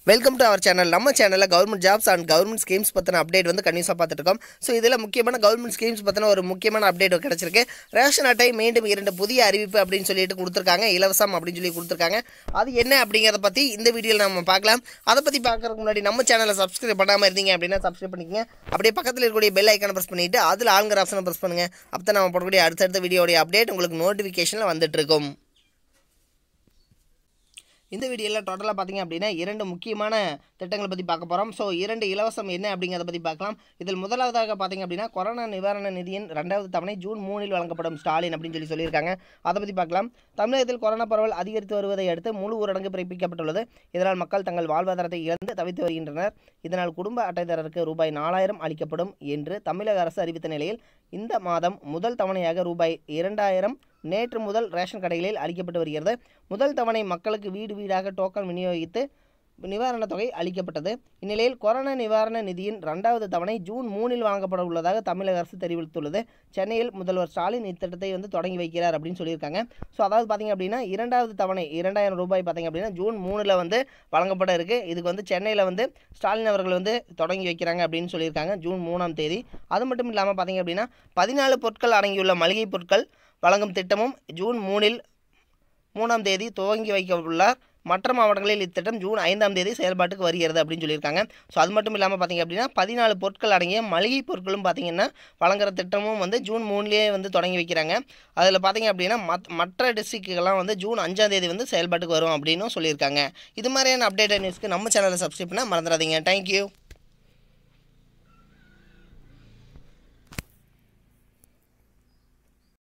welcome to our channel நம்ம சேனலில் government jobs and government schemes பற்றின அப்டேட் வந்து கண்டிப்பாக பார்த்துட்டு இருக்கோம் ஸோ இதில் முக்கியமான கவர்மெண்ட் ஸ்கீம்ஸ் பற்றின ஒரு முக்கியமான அப்டேட் கிடச்சிருக்கு ரேஷன் அட்டை மீண்டும் இரண்டு புதிய அறிவிப்பு அப்படின்னு சொல்லிட்டு கொடுத்துருக்காங்க இலவசம் அப்படின்னு சொல்லி கொடுத்துருக்காங்க அது என்ன அப்படிங்கிறத பற்றி இந்த வீடியோவில் நம்ம பார்க்கலாம் அதை பற்றி பார்க்கறதுக்கு முன்னாடி நம்ம சேனலை சப்ஸ்கிரைப் பண்ணாமல் இருந்தீங்க அப்படின்னா சப்ஸ்கிரைப் பண்ணிக்கங்க அப்படியே பக்கத்தில் இருக்கக்கூடிய பெல் ஐக்கானை ப்ரெஸ் பண்ணிவிட்டு அதில் ஆளுங்கிற ஆப்ஷனை ப்ரெஸ் பண்ணுங்கள் அப்போ தான் நம்ம போடக்கூடிய அடுத்தடுத்த வீடியோடைய அப்டேட் உங்களுக்கு நோட்டிஃபிகேஷனில் வந்துட்டு இருக்கும் இந்த வீடியோவில் டோட்டலாக பார்த்தீங்க அப்படின்னா இரண்டு முக்கியமான திட்டங்களை பற்றி பார்க்க போகிறோம் ஸோ இரண்டு இலவசம் என்ன அப்படிங்கிறத பற்றி பார்க்கலாம் இதில் முதலாவதாக பார்த்தீங்க அப்படின்னா கொரோனா நிவாரண நிதியின் ரெண்டாவது தவணை ஜூன் மூணில் வழங்கப்படும் ஸ்டாலின் அப்படின்னு சொல்லி சொல்லியிருக்காங்க அதை பற்றி பார்க்கலாம் தமிழகத்தில் கொரோனா பரவல் அதிகரித்து வருவதை அடுத்து முழு ஊரடங்கு பிறப்பிக்கப்பட்டுள்ளது இதனால் மக்கள் தங்கள் வாழ்வாதாரத்தை இழந்து தவித்து வருகின்றனர் இதனால் குடும்ப அட்டைதாரருக்கு ரூபாய் நாலாயிரம் அளிக்கப்படும் என்று தமிழக அரசு அறிவித்த நிலையில் இந்த மாதம் முதல் தவணையாக ரூபாய் இரண்டாயிரம் நேற்று முதல் ரேஷன் கடைகளில் அளிக்கப்பட்டு வருகிறது முதல் தவணை மக்களுக்கு வீடு வீடாக டோக்கன் விநியோகித்து நிவாரணத் தொகை அளிக்கப்பட்டது இந்நிலையில் கொரோனா நிவாரண நிதியின் இரண்டாவது தவணை ஜூன் மூணில் வழங்கப்பட உள்ளதாக தமிழக அரசு தெரிவித்துள்ளது சென்னையில் முதல்வர் ஸ்டாலின் இத்திட்டத்தை வந்து தொடங்கி வைக்கிறார் அப்படின்னு சொல்லியிருக்காங்க ஸோ அதாவது பார்த்தீங்க அப்படின்னா இரண்டாவது தவணை இரண்டாயிரம் ரூபாய் பார்த்தீங்க அப்படின்னா ஜூன் மூணில் வந்து வழங்கப்பட இருக்குது இதுக்கு வந்து சென்னையில் வந்து ஸ்டாலின் அவர்கள் வந்து தொடங்கி வைக்கிறாங்க அப்படின்னு சொல்லியிருக்காங்க ஜூன் மூணாம் தேதி அது மட்டும் இல்லாமல் பார்த்தீங்க அப்படின்னா பதினாலு பொருட்கள் அடங்கியுள்ள மளிகை பொருட்கள் வழங்கும் திட்டமும் ஜூன் மூணில் மூணாம் தேதி துவங்கி வைக்க உள்ளார் மற்ற மாவட்டங்களில் இத்திட்டம் ஜூன் ஐந்தாம் தேதி செயல்பாட்டுக்கு வருகிறது அப்படின்னு சொல்லியிருக்காங்க ஸோ அது மட்டும் இல்லாமல் பார்த்தீங்க அப்படின்னா பதினாலு பொருட்கள் அடங்கிய மளிகை பொருட்களும் பார்த்தீங்கன்னா வழங்குற திட்டமும் வந்து ஜூன் மூணுலேயே வந்து தொடங்கி வைக்கிறாங்க அதில் பார்த்தீங்க அப்படின்னா மத் மற்ற டிஸ்ட்ரிக்ட்டுகள்லாம் வந்து ஜூன் அஞ்சாம் தேதி வந்து செயல்பாட்டுக்கு வரும் அப்படின்னு சொல்லியிருக்காங்க இது மாதிரியான அப்டேட் நியூஸ்க்கு நம்ம சேனலை சப்ஸ்கிரைப் பண்ண மறந்துடாதீங்க தேங்க்யூ